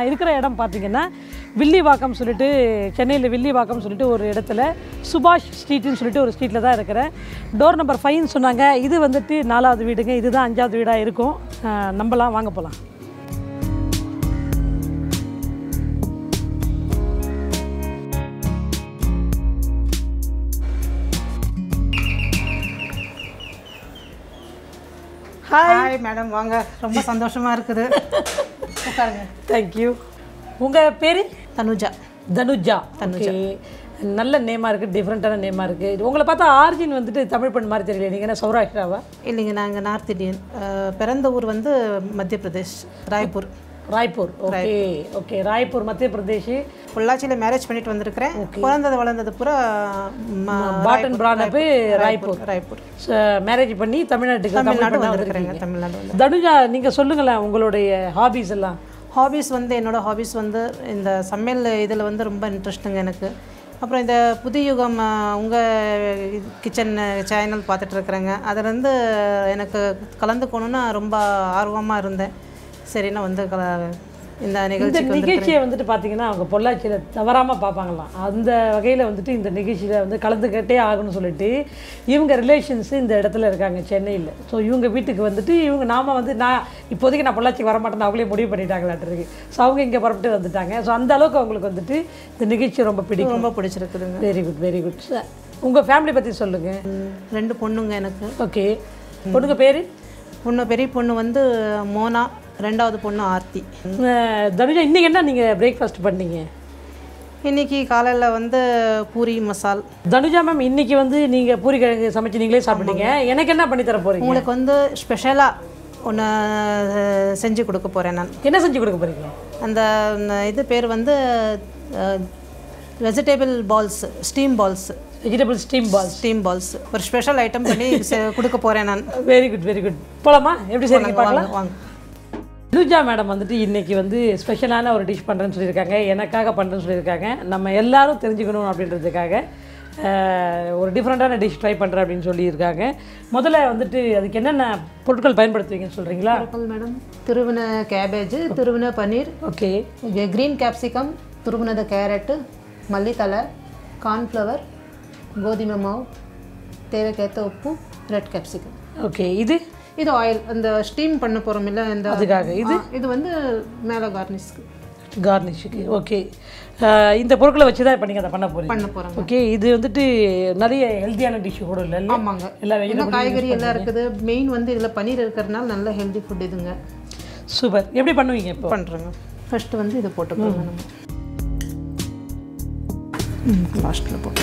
இருக்கிற இடம் பார்த்தீங்கன்னா வில்லிவாக்கம் சொல்லிட்டு சென்னையில் வில்லிவாக்கம் சொல்லிட்டு ஒரு இடத்துல சுபாஷ் ஸ்ட்ரீட்னு சொல்லிட்டு ஒரு ஸ்ட்ரீட்டில் தான் இருக்கிறேன் டோர் நம்பர் ஃபைவ்னு சொன்னாங்க இது வந்துட்டு நாலாவது வீடுங்க இதுதான் அஞ்சாவது வீடாக இருக்கும் அஹ் நம்பலாம் வாங்க போகலாம் ஹாய் ஹாய் மேடம் வாங்க ரொம்ப சந்தோஷமா இருக்குது உட்காருங்க தேங்க்யூ உங்கள் பேர் தனுஜா தனுஜா ஓகே நல்ல நேமாக இருக்குது டிஃப்ரெண்ட்டான நேமாக இருக்குது உங்களை பார்த்தா ஆர்ஜின் வந்துட்டு தமிழ் பெண் மாதிரி தெரியல நீங்கள் என்ன சௌராஷ்டிராவா இல்லைங்க நாங்கள் நார்த் இந்தியன் அஹ், பிறந்த ஊர் வந்து மத்திய பிரதேஷ் ராய்ப்பூர் ராய்ப்பூர் ஓகே ஓகே ராய்ப்பூர் மத்திய பிரதேஷ் பொள்ளாச்சியில் மேரேஜ் பண்ணிட்டு வந்திருக்கிறேன் பிறந்தது வளர்ந்தது பூரா ம- பாட்டன் பிரானப்பு ராய்ப்பூர் ராய்ப்பூர் மேரேஜ் பண்ணி தமிழ்நாட்டுக்கு தமிழ் தமிழ்நாடு பெண்ணா வந்திருக்கிறேங்க வந்திருக்கீங்க தமிழ்நாடு வந்து தனுஜா நீங்கள் சொல்லுங்களேன் உங்களுடைய ஹாபீஸ் எல்லாம் ஹாபீஸ் வந்து என்னோட ஹாபீஸ் வந்து இந்த சமையல் இதில் வந்து ரொம்ப இன்ட்ரெஸ்ட்டுங்க எனக்கு அப்புறம் இந்த புதுயுகம் உங்கள் கிச்சன் சேனல் பார்த்துட்ருக்குறேங்க அதுலேருந்து எனக்கு கலந்துக்கணுன்னு ரொம்ப ஆர்வமாக இருந்தேன் சரி நான் வந்து கல இந்த இந்த நிகழ்ச்சிக்கு வந்து நிகழ்ச்சியை வந்துட்டு பார்த்தீங்கன்னா அவங்க பொள்ளாச்சியில் தவறாமல் பார்ப்பாங்களாம் அந்த வகையில் வந்துட்டு இந்த நிகழ்ச்சியில் வந்து கலந்துக்கிட்டே ஆகணும்னு சொல்லிட்டு இவங்க ரிலேஷன்ஸ் இந்த இடத்துல இருக்காங்க சென்னையில் ஸோ இவங்க வீட்டுக்கு வந்துட்டு இவங்க நாம வந்து நான் இப்போதைக்கு நான் பொள்ளாச்சிக்கு வரமாட்டேன்னு அவங்களே முடிவு பண்ணிட்டாங்களாட்டிருக்கு ஸோ அவங்க இங்கே புறப்பட்டு வந்துட்டாங்க ஸோ அந்த அளவுக்கு அவங்களுக்கு வந்துட்டு இந்த நிகழ்ச்சி ரொம்ப பிடிக்கும் ரொம்ப பிடிச்சிருக்குதுங்க வெரி குட் வெரி குட் உங்கள் ஃபேமிலி பற்றி சொல்லுங்கள் ரெண்டு பொண்ணுங்க எனக்கு ஓகே பொண்ணுங்க பேர் பொண்ணு பெரிய பொண்ணு வந்து மோனா ரெண்டாவது பொண்ணு ஆர்த்தி தனுஜா இன்றைக்கி என்ன நீங்கள் பிரேக்ஃபாஸ்ட் பண்ணீங்க இன்னைக்கு காலையில் வந்து பூரி மசால் தனுஜா மேம் இன்னைக்கு வந்து நீங்க பூரி கிழங்கு சமைச்சு நீங்களே சாப்பிட்டீங்க எனக்கு என்ன பண்ணி தர போறீங்க உங்களுக்கு வந்து ஸ்பெஷலாக ஒன்று செஞ்சு கொடுக்க போகிறேன் நான் என்ன செஞ்சு கொடுக்க போறீங்க அந்த ம், இது பேர் வந்து vegetable balls steam balls vegetable steam balls steam balls ஒரு ஸ்பெஷல் ஐட்டம் பண்ணி செ- கொடுக்க போகிறேன் நான் வெரி குட் வெரி குட் போலாமா எப்படி செய்றீங்க பார்க்கலாம் வாங்க வாங்க தனுஜா மேடம் வந்துட்டு இன்னைக்கு வந்து ஸ்பெஷலான ஒரு டிஷ் பண்ணுறேன்னு சொல்லியிருக்காங்க எனக்காக பண்ணுறேன்னு சொல்லியிருக்காங்க நம்ம எல்லாரும் தெரிஞ்சுக்கணும் அப்படின்றதுக்காக அஹ், ஒரு டிஃப்ரெண்ட்டான டிஷ் ட்ரை பண்ணுறேன் அப்படின்னு சொல்லியிருக்காங்க முதல்ல வந்துட்டு அதுக்கு என்னென்ன பொருட்கள் பயன்படுத்துவீங்கன்னு சொல்கிறீங்களா மேடம் துருவின கேபேஜ் துருவின பன்னீர் ஓகே க்ரீன் கேப்சிகம் துருவினத கேரட்டு மல்லித்தலை கார்ன்ஃப்ளவர் கோதுமை மாவு தேவைக்கேற்ற உப்பு ரெட் கேப்சிகம் ஓகே இது இது ஆயில் அந்த ஸ்டீம் பண்ண போகிறோம் இல்லை இந்த அதுக்காக இது ஆ, இது வந்து மேலே கார்னிஷ்க்கு கார்னிஷுக்கு ஓகே இந்த பொருட்களை வச்சு தான் இப்போ நீங்கள் அதை பண்ண போகிறீங்க பண்ண போகிறோம் ஓகே இது வந்துட்டு நிறைய ஹெல்த்தியான டிஷ் கூட இல்லை இல்லை ஆமாங்க எல்லா இன்னும் வெஜிடபிள் காய்கறி எல்லாம் இருக்குது மெயின் வந்து இதில் பன்னீர் இருக்கிறதுனால நல்ல ஹெல்தி ஃபுட் இதுங்க சூப்பர் எப்படி பண்ணுவீங்க இப்போ பண்ணுறோங்க ஃபர்ஸ்ட் வந்து இதை போட்டுக்கோங்க நம்ம லாஸ்ட்டில் போட்டு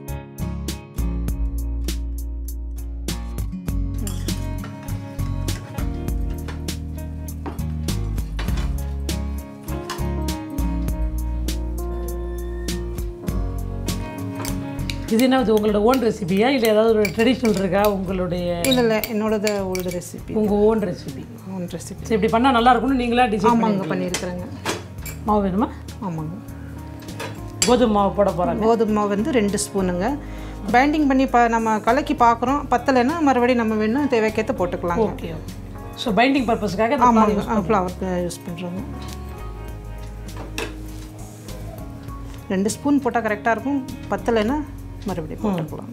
இது என்ன இது உங்களோட ஓன் ரெசிபியா இல்லை ஏதாவது ஒரு ட்ரெடிஷ்னல் இருக்கா உங்களுடைய இல்லை இல்லை என்னோடது ஓல்டு ரெசிபி உங்கள் ஓன் ரெசிபி ஓன் ரெசிபி சரி இப்படி பண்ணால் நல்லா இருக்கும்னு நீங்களா டிசைன் ஆமாங்க பண்ணியிருக்கிறேங்க மாவு வேணுமா ஆமாங்க கோதுமை மாவு போட போகிறாங்க கோதுமை மாவு வந்து ரெண்டு ஸ்பூனுங்க பைண்டிங் பண்ணி பா நம்ம கலக்கி பார்க்குறோம் பத்தலைன்னா மறுபடியும் நம்ம வேணும் தேவைக்கேற்ற போட்டுக்கலாங்க ஓகே ஸோ பைண்டிங் பர்பஸ்க்காக ஆமாங்க ஃப்ளவருக்கு யூஸ் பண்ணுறோங்க ரெண்டு ஸ்பூன் போட்டால் கரெக்டாக இருக்கும் பத்தலைன்னா மறுபடியும் போட்டுக்கலாம்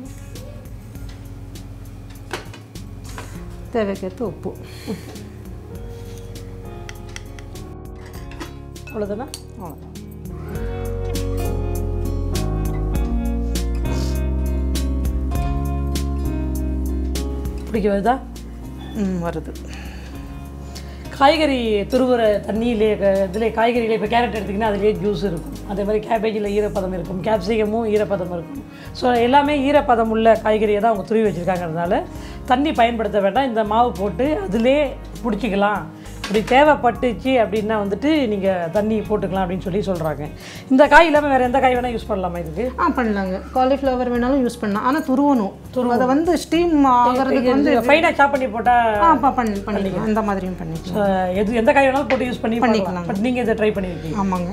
தேவைக்கேற்ற உப்பு அவ்வளோதானே அவ்வளோதான் பிடிக்க வருதா ம் வருது காய்கறி துருவுற தண்ணியிலே இதில் காய்கறியில் இப்போ கேரட் எடுத்திங்கன்னா அதுலேயே ஜூஸ் இருக்கும் அதே மாதிரி கேபேஜில் ஈரப்பதம் இருக்கும் கேப்சிகமும் ஈரப்பதம் இருக்கும் ஸோ எல்லாமே ஈரப்பதம் உள்ள காய்கறியை தான் அவங்க துருவி வச்சுருக்காங்கிறதுனால தண்ணி பயன்படுத்த வேண்டாம் இந்த மாவு போட்டு அதிலே பிடிச்சிக்கலாம் இப்படி தேவைப்பட்டுச்சு அப்படின்னா வந்துட்டு நீங்கள் தண்ணி போட்டுக்கலாம் அப்படின்னு சொல்லி சொல்கிறாங்க இந்த காய் இல்லாமல் வேறு எந்த காய் வேணால் யூஸ் பண்ணலாமா இதுக்கு ஆ பண்ணலாங்க காலிஃப்ளவர் வேணாலும் யூஸ் பண்ணலாம் ஆனால் துருவணும் அதை வந்து ஸ்டீம் ஆகிறதுக்கு வந்து ஃபைனாக சாப் பண்ணி போட்டால் ஆ ப- பண்ணி பண்ணிக்கலாம் அந்த மாதிரியும் பண்ணிக்கலாம் எது எந்த காய் வேணாலும் போட்டு யூஸ் பண்ணி பண்ணிக்கலாம் பட் நீங்கள் இதை ட்ரை பண்ணியிருக்கீங்க ஆமாங்க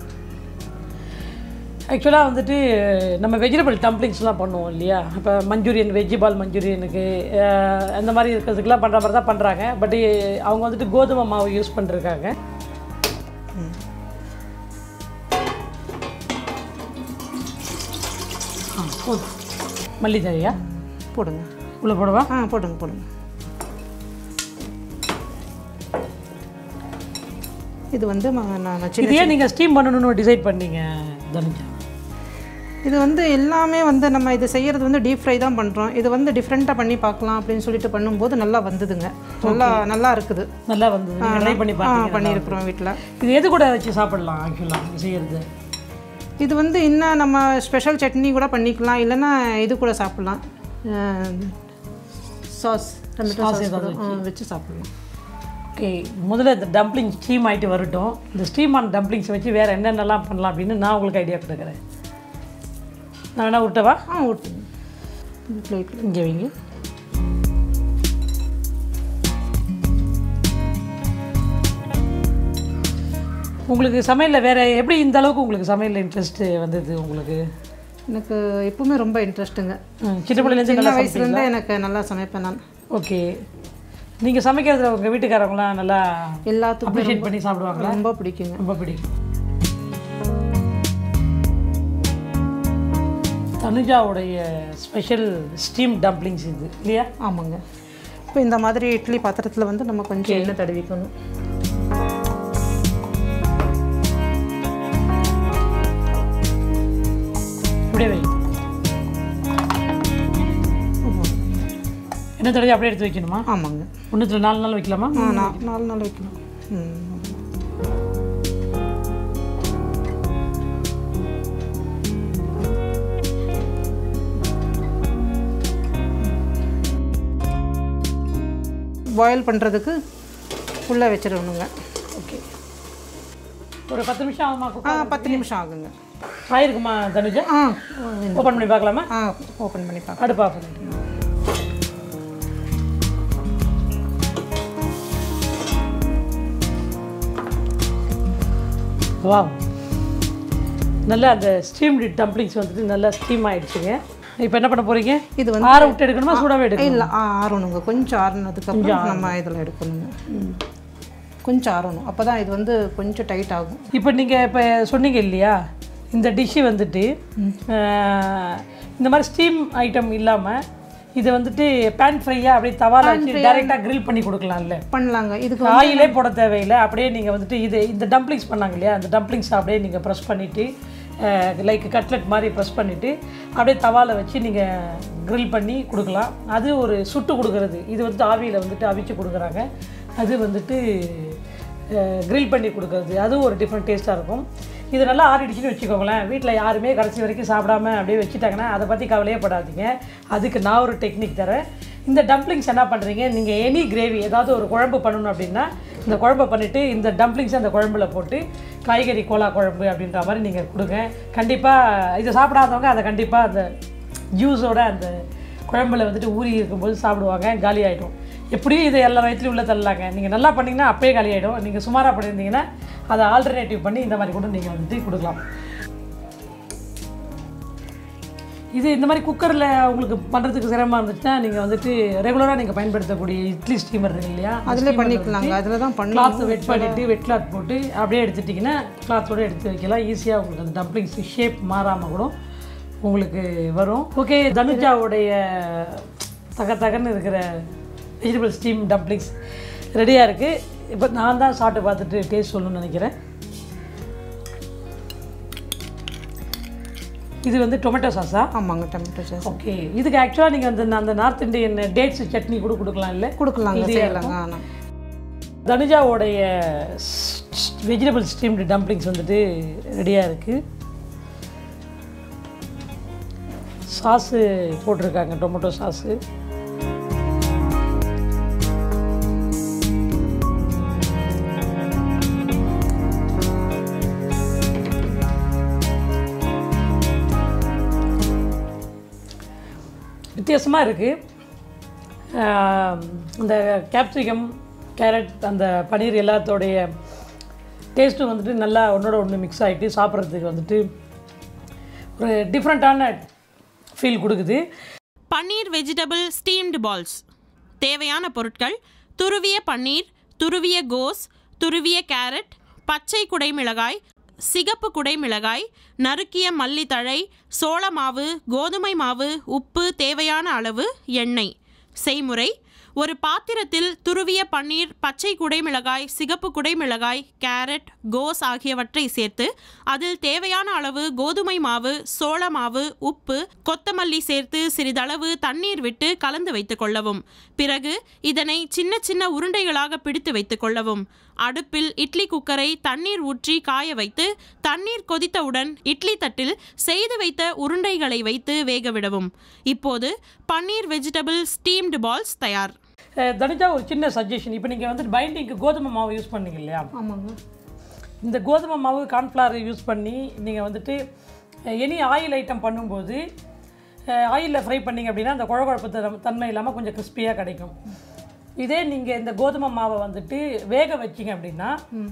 ஆக்சுவலாக வந்துட்டு நம்ம வெஜிடபிள் டம்ப்ளிங்ஸ்லாம் பண்ணுவோம் இல்லையா இப்போ மஞ்சூரியன் வெஜ்ஜி பால் மஞ்சூரியனுக்கு அஹ், அந்த மாதிரி இருக்கிறதுக்கெல்லாம் பண்ணுற மாதிரி தான் பண்ணுறாங்க பட் அவங்க வந்துட்டு கோதுமை மாவு யூஸ் பண்ணிருக்காங்க ஆ போதும் மல்லி தழையா போடுங்க உள்ளே போடவா ஆ போடுங்க போடுங்க இது வந்து ம- நான் சின்ன இது ஏன் நீங்கள் ஸ்டீம் பண்ணணும்னு டிசைட் பண்ணீங்க தனுஜா இது வந்து எல்லாமே வந்து நம்ம இது செய்கிறது வந்து டீப் ஃப்ரை தான் பண்ணுறோம் இது வந்து டிஃப்ரெண்ட்டாக பண்ணி பார்க்கலாம் அப்படின்னு சொல்லிட்டு பண்ணும்போது நல்லா வந்ததுங்க நல்லா நல்லா இருக்குது நல்லா வந்தது நீங்கள் ட்ரை பண்ணி ஆ பார்த்தீங்க பண்ணியிருக்கிறோம் வீட்டில் இது எது கூட வச்சு சாப்பிடலாம் ஆக்சுவலாக நீங்கள் செய்கிறது இது வந்து இன்னும் நம்ம ஸ்பெஷல் சட்னி கூட பண்ணிக்கலாம் இல்லைன்னா இது கூட சாப்பிட்லாம் சாஸ் டொமேட்டோ சாஸ் கூட ஆ, வச்சு சாப்பிட்லாம் ஓகே முதல்ல இந்த டம்ப்ளிங் ஸ்டீம் ஆகிட்டு வரட்டும் இந்த ஸ்டீம் ஆன டம்ப்ளிங்ஸ் வச்சு வேறு என்னென்னலாம் பண்ணலாம் அப்படின்னு நான் உங்களுக்கு ஐடியா கொடுக்குறேன் நான் வேணா விட்டவா ஆ ஊற்றுங்க இந்த பிளேட்டில் இங்கே வைங்க உங்களுக்கு சமையலில் வேறு எப்படி இந்த அளவுக்கு உங்களுக்கு சமையலில் இன்ட்ரெஸ்ட்டு வந்தது உங்களுக்கு எனக்கு எப்பவுமே ரொம்ப இன்ட்ரெஸ்ட்டுங்க ம், சின்ன பிள்ளைலேருந்து சின்ன நல்லா வயசுலேருந்தே எனக்கு நல்லா சமைப்பேன் நான் ஓகே நீங்கள் சமைக்கிறதுல உங்கள் வீட்டுக்காரவங்களாம் நல்லா எல்லாத்துக்கும் அப்ரிஷியேட் பண்ணி சாப்பிடுவாங்களா ரொம்ப பிடிக்குங்க ரொம்ப பிடிக்கும் தனுஜாவுடைய ஸ்பெஷல் ஸ்டீம் டம்ப்ளிங்ஸ் இது இல்லையா ஆமாங்க இப்போ இந்த மாதிரி இட்லி பாத்திரத்தில் வந்து நம்ம கொஞ்சம் எண்ணெய் தடவிக்கணும் இப்படியே வை என்ன தடவை அப்படியே எடுத்து வைக்கணுமா ஆமாங்க ஒன்றுத்துல நாலு நாள் வைக்கலாமா ஆ நா- நாலு நாள் வைக்கலாம் ம் பாயில் பண்ணுறதுக்கு உள்ளே வச்சிடணுங்க ஓகே ஒரு பத்து நிமிஷம் ஆகுமா ஆ குக் பத்து நிமிஷம் ஆகுங்க ஆயிருக்குமா தனுஜா ஆ ஓப்பன் பண்ணி பார்க்கலாமா ஆ ஓப்பன் பண்ணி பார்க்கலாம் அடுப்பு ஆஃப் பண்ணிட்டு வா நல்லா அந்த ஸ்டீம்டு டம்ப்ளிங்ஸ் வந்துட்டு நல்லா ஸ்டீம் ஆயிடுச்சுங்க இப்போ என்ன பண்ண போறீங்க இது வந்து ஆற விட்டு எடுக்கணுமா சூடாவே எடுக்கணும் இல்லை ஆ ஆறணுங்க கொஞ்சம் ஆறுனதுக்கப்புறம் நம்ம இதில் எடுக்கணுங்க கொஞ்சம் ஆறணும் அப்போ தான் இது வந்து கொஞ்சம் டைட் ஆகும் இப்போ நீங்கள் இப்போ சொன்னீங்க இல்லையா இந்த டிஷ்ஷு வந்துட்டு அஹ், இந்த மாதிரி ஸ்டீம் ஐட்டம் இல்லாமல் இதை வந்துட்டு பேன் ஃப்ரையாக அப்படியே தவால வச்சு டைரெக்டாக grill பண்ணி கொடுக்கலாம்ல பண்ணலாங்க இதுக்கு ஆயிலே போட தேவையில்லை அப்படியே நீங்கள் வந்துட்டு இது இந்த டம்ப்ளிங்ஸ் பண்ணாங்க இல்லையா அந்த டம்ப்ளிங்ஸ் அப்படியே நீங்கள் ப்ரெஸ் பண்ணிவிட்டு லைக் கட்லெட் மாதிரி ப்ரெஸ் பண்ணிவிட்டு அப்படியே தவால வச்சு நீங்கள் grill பண்ணி கொடுக்கலாம் அது ஒரு சுட்டு கொடுக்கறது இது வந்துட்டு ஆவியில் வந்துட்டு அவிச்சு கொடுக்குறாங்க அது வந்துட்டு grill பண்ணி கொடுக்கறது அதுவும் ஒரு டிஃப்ரெண்ட் டேஸ்ட்டாக இருக்கும் இது நல்லா ஆறிடுச்சுன்னு வச்சுக்கோங்களேன் வீட்டில் யாருமே கடைசி வரைக்கும் சாப்பிடாம அப்படியே வச்சுட்டாங்கன்னா அதை பற்றி கவலையே படாதீங்க அதுக்கு நான் ஒரு டெக்னிக் தரேன் இந்த டம்ப்ளிங்ஸ் என்ன பண்ணுறீங்க நீங்கள் எனி கிரேவி ஏதாவது ஒரு குழம்பு பண்ணணும் அப்படின்னா இந்த குழம்பை பண்ணிவிட்டு இந்த டம்ப்ளிங்ஸை அந்த குழம்புல போட்டு காய்கறி கோலா குழம்பு அப்படின்ற மாதிரி நீங்கள் கொடுங்க கண்டிப்பாக இதை சாப்பிடாதவங்க அதை கண்டிப்பாக அந்த ஜூஸோட அந்த குழம்புல வந்துட்டு ஊறி இருக்கும்போது சாப்பிடுவாங்க காலி ஆகிடும் எப்படியும் இதை எல்லா வயிற்றுலையும் உள்ள தள்ளலாங்க நீங்கள் நல்லா பண்ணிங்கன்னா அப்பயே காலி ஆகிடும் நீங்கள் சுமாராக பண்ணியிருந்தீங்கன்னா அதை ஆல்டர்னேட்டிவ் பண்ணி இந்த மாதிரி கூட நீங்கள் வந்துட்டு கொடுக்கலாம் இது இந்த மாதிரி குக்கரில் உங்களுக்கு பண்ணுறதுக்கு சிரமமாக இருந்துச்சுன்னா நீங்கள் வந்துட்டு ரெகுலராக நீங்கள் பயன்படுத்தக்கூடிய இட்லி ஸ்டீமர் இருக்கு இல்லையா அதில் பண்ணிக்கலாங்க அதில் தான் பண்ணி கிளாத் வெட் பண்ணிவிட்டு வெட் கிளாத் போட்டு அப்படியே எடுத்துட்டிங்கன்னா கிளாத்தோடு எடுத்து வைக்கலாம் ஈஸியாக உங்களுக்கு அந்த டம்ப்ளிங்ஸ் ஷேப் மாறாமல் கூட உங்களுக்கு வரும் ஓகே தனுஜாவுடைய தக தகன்னு இருக்கிற வெஜிடபிள் ஸ்டீம் டம்ப்ளிங்ஸ் ரெடியாக இருக்குது இப்போ நான் தான் சாப்பிட்டு பார்த்துட்டு டேஸ்ட் சொல்லணும்னு நினைக்கிறேன் இது வந்து டொமேட்டோ சாஸா ஆமாங்க டொமேட்டோ சாஸ் ஓகே இதுக்கு ஆக்சுவலாக நீங்கள் அந்த அந்த நார்த் இந்தியன் டேட்ஸ் சட்னி கூட கொடுக்கலாம் இல்லை கொடுக்கலாங்க செய்யலாங்க ஆனால் தனுஜாவோடைய வெஜிடபிள் ஸ்டீம்டு டம்ப்ளிங்ஸ் வந்துட்டு ரெடியாக இருக்குது சாஸு போட்டிருக்காங்க டொமேட்டோ சாஸு வித்தியாசமாக இருக்குது இந்த கேப்சிகம் கேரட் அந்த பன்னீர் எல்லாத்தோடைய டேஸ்ட்டும் வந்துட்டு நல்லா ஒன்றோட ஒன்று மிக்ஸ் ஆகிட்டு சாப்பிட்றதுக்கு வந்துட்டு ஒரு டிஃப்ரெண்ட்டான ஃபீல் கொடுக்குது பன்னீர் வெஜிடபிள் ஸ்டீம்டு பால்ஸ் தேவையான பொருட்கள் துருவிய பன்னீர் துருவிய கோஸ் துருவிய கேரட் பச்சை குடைமிளகாய் சிகப்பு குடைமிளகாய் நறுக்கிய மல்லித்தழை சோள மாவு கோதுமை மாவு உப்பு தேவையான அளவு எண்ணெய் செய்முறை ஒரு பாத்திரத்தில் துருவிய பன்னீர் பச்சை குடைமிளகாய் சிகப்பு குடைமிளகாய் கேரட் கோஸ் ஆகியவற்றை சேர்த்து அதில் தேவையான அளவு கோதுமை மாவு சோள மாவு உப்பு கொத்தமல்லி சேர்த்து சிறிதளவு தண்ணீர் விட்டு கலந்து வைத்துக் கொள்ளவும் பிறகு இதனை சின்ன சின்ன உருண்டைகளாக பிடித்து வைத்துக் கொள்ளவும் அடுப்பில் இட்லி குக்கரை தண்ணீர் ஊற்றி காய வைத்து தண்ணீர் கொதித்தவுடன் இட்லி தட்டில் செய்து வைத்த உருண்டைகளை வைத்து வேகவிடவும் இப்போது பன்னீர் வெஜிடபிள் ஸ்டீம்டு பால்ஸ் தயார் அஹ் தனுஜா ஒரு சின்ன சஜஷன் இப்போ நீங்கள் வந்துட்டு பைண்டிங்க்கு கோதுமை மாவு யூஸ் பண்ணீங்க இல்லையா ஆமாங்க இந்த கோதுமை மாவு கார்ன்ஃப்ளவர் யூஸ் பண்ணி நீங்கள் வந்துட்டு எனி ஆயில் ஐட்டம் பண்ணும்போது ஆயிலில் ஃப்ரை பண்ணீங்க அப்படின்னா அந்த குழகுழப்பு தரம் தன்மை இல்லாமல் கொஞ்சம் கிறிஸ்பியாக கிடைக்கும் இதே நீங்கள் இந்த கோதுமை மாவை வந்துட்டு வேக வச்சீங்க அப்படின்னா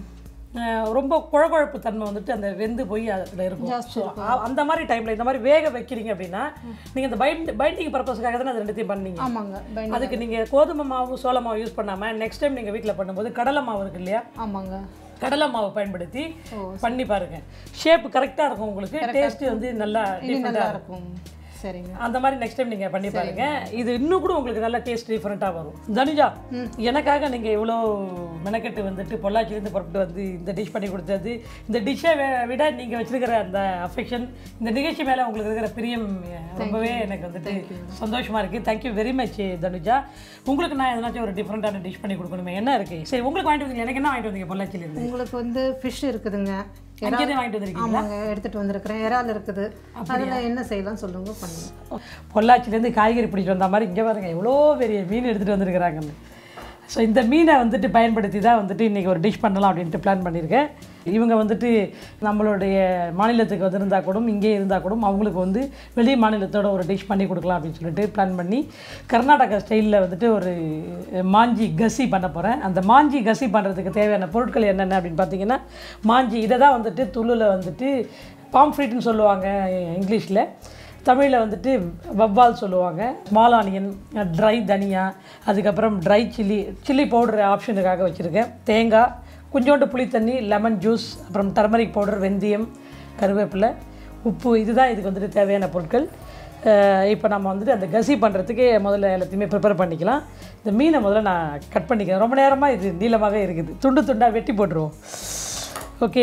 அஹ், ரொம்ப குழகுழப்பு தன்மை வந்துட்டு அந்த வெந்து போய் அதில் இருக்கும் ஸோ அந்த மாதிரி டைமில் இந்த மாதிரி வேக வைக்கிறீங்க அப்படின்னா நீங்கள் இந்த பைண்ட் பைண்டிங் பர்பஸ்க்காக தானே அது ரெண்டுத்தையும் பண்ணீங்க ஆமாங்க பைண்ட் அதுக்கு நீங்கள் கோதுமை மாவு சோள மாவு யூஸ் பண்ணாமல் நெக்ஸ்ட் டைம் நீங்கள் வீட்டில் பண்ணும்போது கடலை மாவு இருக்கு இல்லையா ஆமாங்க கடலை மாவை பயன்படுத்தி பண்ணி பாருங்க ஷேப் கரெக்டாக இருக்கும் உங்களுக்கு டேஸ்ட் வந்து நல்லா நல்லா டிஃப்ரெண்ட்டாக இருக்கும் சரிங்க அந்த மாதிரி நெக்ஸ்ட் டைம் நீங்கள் பண்ணி பாருங்க இது இன்னும் கூட உங்களுக்கு நல்ல டேஸ்ட் டிஃப்ரெண்ட்டாக வரும் தனுஜா எனக்காக நீங்கள் இவ்வளோ மெனக்கெட்டு வந்துட்டு பொள்ளாச்சிலேருந்து புறப்பட்டு வந்து இந்த டிஷ் பண்ணி கொடுத்தது இந்த டிஷ்ஷை விட நீங்கள் வச்சிருக்கிற அந்த அஃபெக்ஷன் இந்த நிகழ்ச்சி மேலே உங்களுக்கு இருக்கிற பிரியம் ரொம்பவே எனக்கு வந்துட்டு சந்தோஷமாக இருக்குது தேங்க்யூ வெரி மச் தனுஜா உங்களுக்கு நான் எதனாச்சும் ஒரு டிஃப்ரெண்ட்டான டிஷ் பண்ணி கொடுக்கணுமே என்ன இருக்குது சரி உங்களுக்கு வாங்கிட்டு வந்தீங்க எனக்கு என்ன வாங்கிட்டு வந்தீங்க பொள்ளாச்சிலேருந்து உங்களுக்கு வந்து ஃபிஷ் இருக்குதுங்க அங்கேயே வாங்கிட்டு வந்திருக்கீங்க ஆமாங்க எடுத்துட்டு வந்திருக்கிறேன் இறால் இருக்குது அதில் என்ன செய்யலாம் சொல்லுங்க பண்ணுங்க பொள்ளாச்சிலேருந்து காய்கறி பிடிச்சிட்டு வந்த மாதிரி இங்கே பாருங்க எவ்வளோ பெரிய மீன் எடுத்துகிட்டு வந்திருக்கிறாங்கன்னு ஸோ இந்த மீனை வந்துட்டு பயன்படுத்தி தான் வந்துட்டு இன்றைக்கி ஒரு டிஷ் பண்ணலாம் அப்படின்ட்டு பிளான் பண்ணியிருக்கேன் இவங்க வந்துட்டு நம்மளுடைய மாநிலத்துக்கு வந்திருந்தா கூட இங்கே இருந்தால் கூட அவங்களுக்கு வந்து வெளி மாநிலத்தோட ஒரு டிஷ் பண்ணி கொடுக்கலாம் அப்படின்னு சொல்லிட்டு பிளான் பண்ணி கர்நாடகா ஸ்டைலில் வந்துட்டு ஒரு மாஞ்சி கசி பண்ண போகிறேன் அந்த மாஞ்சி கசி பண்ணுறதுக்கு தேவையான பொருட்கள் என்னென்ன அப்படின்னு பார்த்தீங்கன்னா மாஞ்சி இதை தான் வந்துட்டு துளுவில் வந்துட்டு பாம்ஃப்ரீட்னு சொல்லுவாங்க இங்கிலீஷில் தமிழில் வந்துட்டு வவ்வால் சொல்லுவாங்க ஸ்மால் ஆனியன் ட்ரை தனியா அதுக்கப்புறம் ட்ரை சில்லி சில்லி பவுடர் ஆப்ஷனுக்காக வச்சுருக்கேன் தேங்காய் கொஞ்சோண்டு புளித்தண்ணி லெமன் ஜூஸ் அப்புறம் டர்மரிக் பவுடர் வெந்தயம் கருவேப்பிலை உப்பு இதுதான் இதுக்கு வந்துட்டு தேவையான பொருட்கள் இப்போ நம்ம வந்துட்டு அந்த கசி பண்ணுறதுக்கு முதல்ல எல்லாத்தையுமே ப்ரிப்பேர் பண்ணிக்கலாம் இந்த மீனை முதல்ல நான் கட் பண்ணிக்கிறேன் ரொம்ப நேரமாக இது நீளமாகவே இருக்குது துண்டு துண்டாக வெட்டி போட்டுருவோம் ஓகே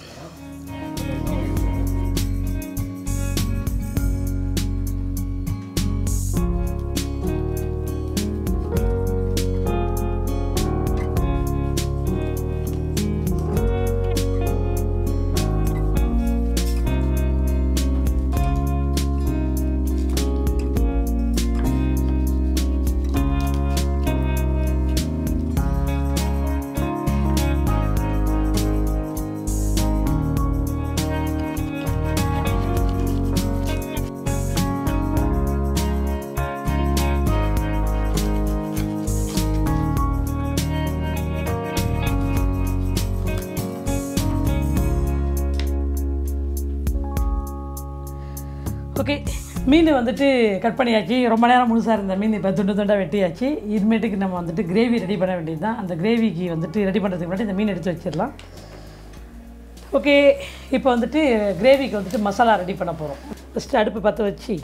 ஓகே மீன் வந்துட்டு கட் பண்ணியாச்சு ரொம்ப நேரம் முழுசாக இருந்த மீன் இப்போ துண்டு துண்டாக வெட்டியாச்சு இனிமேட்டுக்கு நம்ம வந்துட்டு கிரேவி ரெடி பண்ண வேண்டியது தான் அந்த கிரேவிக்கு வந்துட்டு ரெடி பண்ணுறதுக்கு முன்னாடி இந்த மீன் எடுத்து வச்சிடலாம் ஓகே இப்போ வந்துட்டு கிரேவிக்கு வந்துட்டு மசாலா ரெடி பண்ண போகிறோம் ஃபஸ்ட்டு அடுப்பு பற்ற வச்சு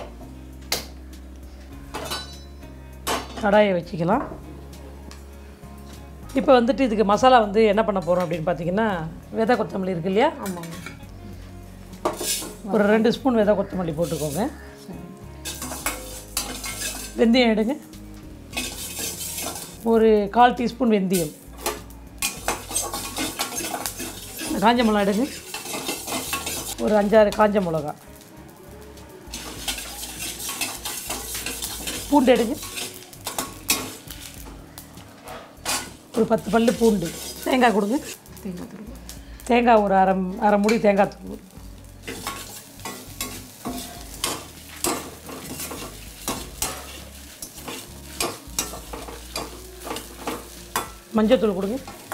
கடாயை வச்சுக்கலாம் இப்போ வந்துட்டு இதுக்கு மசாலா வந்து என்ன பண்ண போகிறோம் அப்படின்னு பார்த்தீங்கன்னா விதை கொத்தமல்லி இருக்கு இல்லையா ஆமாங்க ஒரு ரெண்டு ஸ்பூன் விதை கொத்தமல்லி போட்டுக்கோங்க வெந்தயம் எடுங்க ஒரு கால் டீஸ்பூன் வெந்தயம் காஞ்ச மிளகா எடுங்க ஒரு அஞ்சாறு காஞ்ச மிளகா பூண்டு எடுங்க ஒரு பத்து பல்லு பூண்டு தேங்காய் கொடுங்க தேங்காய் துருவல் தேங்காய் ஒரு அரை அரை முடி தேங்காய் தூள் மஞ்சத்தூள் கொடுங்க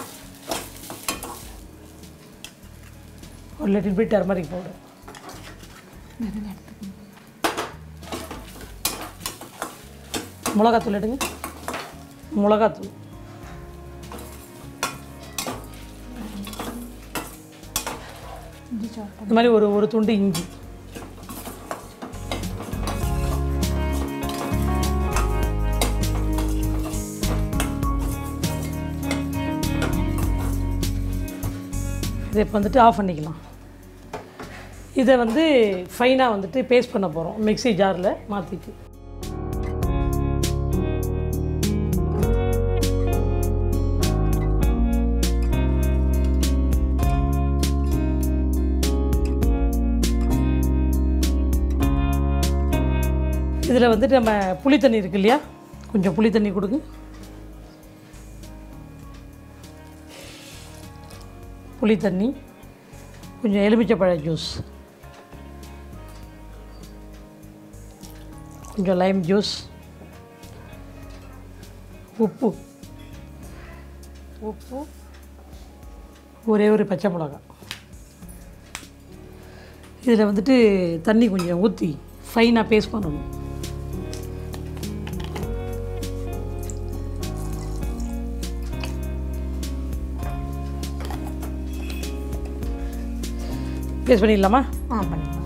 ஒரு லிட்டில் பிட் டர்மரிக் பவுடர் மிளகாத்தூள் எடுங்க மிளகாத்தூள் இந்த மாதிரி ஒரு ஒரு துண்டு இஞ்சி இதை இப்போ வந்துட்டு ஆஃப் பண்ணிக்கலாம் இதை வந்து ஃபைனாக வந்துட்டு பேஸ்ட் பண்ண போகிறோம் மிக்ஸி ஜாரில் மாற்றிட்டு இதில் வந்துட்டு நம்ம புளி தண்ணி இருக்கு இல்லையா கொஞ்சம் புளி தண்ணி கொடுங்க புளி தண்ணி கொஞ்சம் எலுமிச்சப்பழ ஜூஸ் கொஞ்சம் லைம் ஜூஸ் உப்பு உப்பு ஒரே ஒரு பச்சை மிளகாய் இதில் வந்துட்டு தண்ணி கொஞ்சம் ஊற்றி ஃபைனாக பேஸ்ட் பண்ணணும் பேஸ்ட் பண்ணிடலாமா ஆ பண்ணிக்கலாம்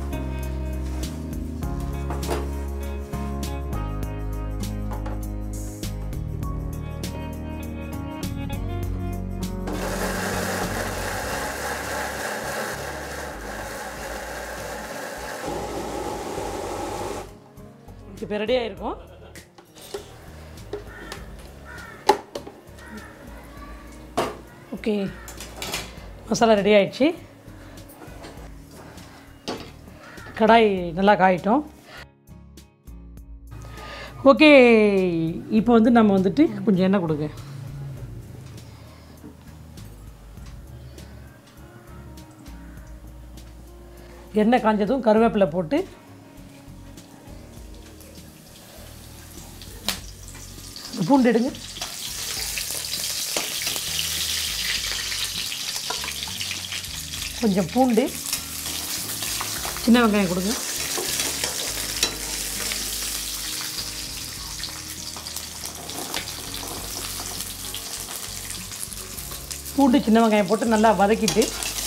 இப்போ ரெடி ஆயிருக்கும் ஓகே மசாலா ரெடி ஆயிடுச்சு கடாய் நல்லா காயிட்டோம் ஓகே இப்போ வந்து நம்ம வந்துட்டு கொஞ்சம் எண்ணெய் கொடுங்க எண்ணெய் காஞ்சதும் கருவேப்பிலை போட்டு பூண்டு எடுங்க கொஞ்சம் பூண்டு சின்ன வெங்காயம் கொடுங்க பூண்டு சின்ன வெங்காயம் போட்டு நல்லா வதக்கிட்டு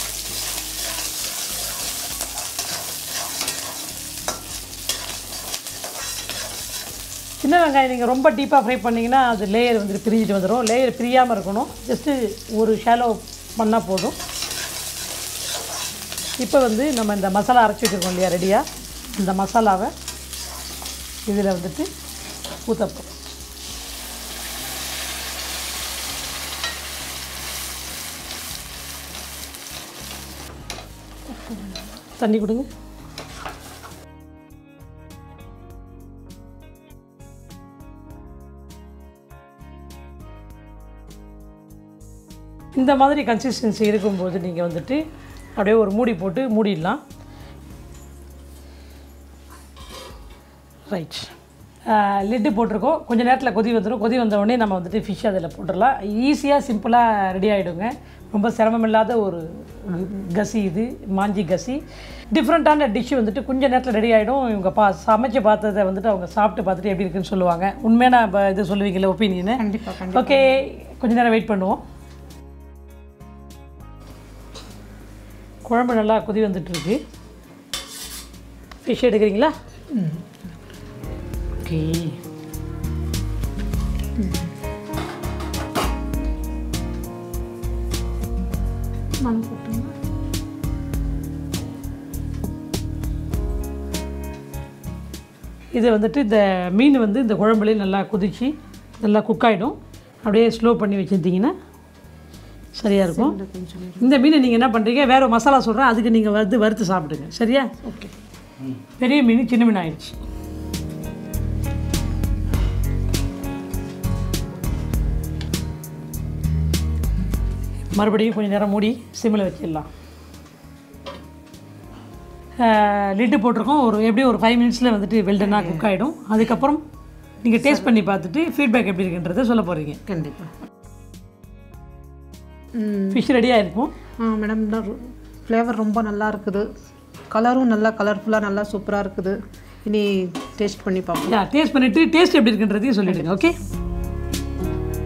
சின்ன வெங்காயம் நீங்கள் ரொம்ப டீப்பாக ஃப்ரை பண்ணிங்கன்னா அது லேயர் வந்துட்டு பிரிஞ்சிட்டு வந்துடும் லேயர் பிரியாமல் இருக்கணும் ஜஸ்ட்டு ஒரு ஷாலோ பண்ணால் போதும் இப்போ வந்து நம்ம இந்த மசாலா அரைச்சி வச்சுருக்கோம் இல்லையா ரெடியாக இந்த மசாலாவை இதில் வந்துட்டு ஊற்றப்போம் தண்ணி கொடுங்க இந்த மாதிரி கன்சிஸ்டன்சி இருக்கும்போது நீங்கள் வந்துட்டு அப்படியே ஒரு மூடி போட்டு மூடிடலாம் ரைட் லிட்டு போட்டிருக்கோம் கொஞ்சம் நேரத்தில் கொதி வந்துடும் கொதி வந்த உடனே நம்ம வந்துட்டு ஃபிஷ் அதில் போட்டுடலாம் ஈஸியாக சிம்பிளாக ரெடி ஆகிடுங்க ரொம்ப சிரமம் இல்லாத ஒரு கசி இது மாஞ்சி கசி டிஃப்ரெண்ட்டான டிஷ் வந்துட்டு கொஞ்சம் நேரத்தில் ரெடி ஆகிடும் இவங்க பா சமைச்சு பார்த்ததை வந்துட்டு அவங்க சாப்பிட்டு பார்த்துட்டு எப்படி இருக்குன்னு சொல்லுவாங்க உண்மையான இப்போ இது சொல்லுவீங்களே ஒப்பீனியனு கண்டிப்பாக கண்டிப்பாக ஓகே கொஞ்ச நேரம் வெயிட் பண்ணுவோம் குழம்பு நல்லா கொதி வந்துட்டுருக்கு ஃபிஷ் எடுக்கிறீங்களா ஓகே மண் போட்டுங்க இது வந்துட்டு இந்த மீன் வந்து இந்த குழம்புலேயே நல்லா கொதிச்சு நல்லா குக் ஆகிடும் அப்படியே ஸ்லோ பண்ணி வச்சுருந்தீங்கன்னா சரியாக இருக்கும் கொஞ்சம் இந்த மீனை நீங்கள் என்ன பண்ணுறீங்க வேறு மசாலா சொல்கிறேன் அதுக்கு நீங்கள் வந்து வறுத்து சாப்பிடுங்க சரியா ஓகே பெரிய மீன் சின்ன மீன் ஆயிடுச்சு மறுபடியும் கொஞ்சம் நேரம் மூடி சிம்மில் வச்சிடலாம் லிட்டு போட்டிருக்கோம் ஒரு எப்படியும் ஒரு ஃபைவ் மினிட்ஸில் வந்துட்டு வெல்டனாக குக் ஆகிடும் அதுக்கப்புறம் நீங்கள் டேஸ்ட் பண்ணி பார்த்துட்டு ஃபீட்பேக் எப்படி இருக்குன்றதை சொல்ல போகிறீங்க கண்டிப்பாக ஃபிஷ் ரெடியாக இருக்கும் ஆ மேடம் ஃப்ளேவர் ரொம்ப நல்லா இருக்குது கலரும் நல்லா கலர்ஃபுல்லாக நல்லா சூப்பராக இருக்குது இனி டேஸ்ட் பண்ணி பார்ப்போம் யா டேஸ்ட் பண்ணிவிட்டு டேஸ்ட் எப்படி இருக்குன்றதையும் சொல்லிவிடுங்க ஓகே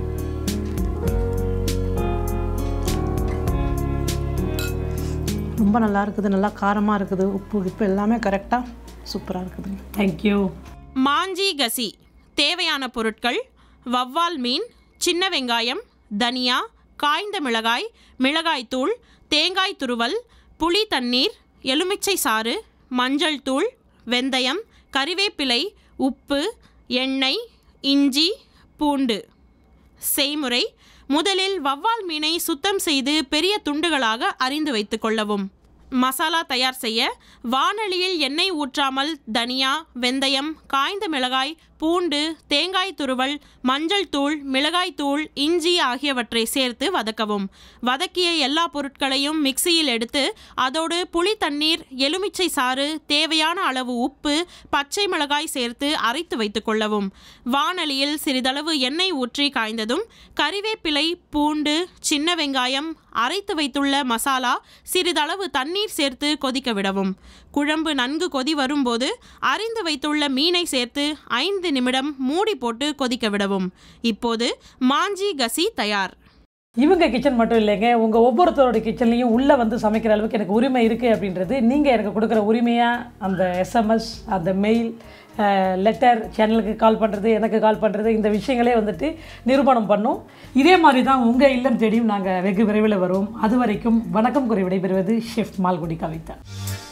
ரொம்ப ரொம்ப நல்லா இருக்குது நல்லா காரமாக இருக்குது உப்பு உப்பு எல்லாமே கரெக்டாக சூப்பராக இருக்குதுங்க தேங்க்யூ மாஞ்சி கசி தேவையான பொருட்கள் வவ்வால் மீன் சின்ன வெங்காயம் தனியா காய்ந்த மிளகாய் மிளகாய்த்தூள் தேங்காய் துருவல் புளி தண்ணீர் எலுமிச்சை சாறு மஞ்சள் தூள் வெந்தயம் கறிவேப்பிலை உப்பு எண்ணெய் இஞ்சி பூண்டு செய்முறை முதலில் வவ்வால் மீனை சுத்தம் செய்து பெரிய துண்டுகளாக அரிந்து வைத்துக் கொள்ளவும் மசாலா தயார் செய்ய வாணலியில் எண்ணெய் ஊற்றாமல் தனியா வெந்தயம் காய்ந்த மிளகாய் பூண்டு தேங்காய் துருவல் மஞ்சள் தூள் மிளகாய் தூள் இஞ்சி ஆகியவற்றை சேர்த்து வதக்கவும் வதக்கிய எல்லா பொருட்களையும் மிக்சியில் எடுத்து அதோடு புளி தண்ணீர் எலுமிச்சை சாறு தேவையான அளவு உப்பு பச்சை மிளகாய் சேர்த்து அரைத்து வைத்துக் கொள்ளவும் வாணலியில் சிறிதளவு எண்ணெய் ஊற்றி காய்ந்ததும் கறிவேப்பிலை பூண்டு சின்ன வெங்காயம் அரைத்து வைத்துள்ள மசாலா சிறிதளவு தண்ணீர் சேர்த்து கொதிக்க விடவும் குழம்பு நன்கு கொதி வரும்போது அரிந்து வைத்துள்ள மீனை சேர்த்து ஐந்து நிமிடம் மூடி போட்டு கொதிக்க விடவும் இப்போது மாஞ்சி கசி தயார் இவங்க கிச்சன் மட்டும் இல்லைங்க உங்கள் ஒவ்வொருத்தரோட கிச்சன்லேயும் உள்ளே வந்து சமைக்கிற அளவுக்கு எனக்கு உரிமை இருக்குது அப்படின்றது நீங்கள் எனக்கு கொடுக்குற உரிமையாக அந்த எஸ்எம்எஸ் அந்த மெயில் லெட்டர் சேனலுக்கு கால் பண்ணுறது எனக்கு கால் பண்ணுறது இந்த விஷயங்களே வந்துட்டு நிரூபணம் பண்ணும் இதே மாதிரி தான் உங்கள் இல்லம் தேடியும் நாங்கள் வெகு விரைவில் வருவோம் அது வரைக்கும் வணக்கம் கூறி விடைபெறுவது ஷெஃப் மால்குடி கவிதா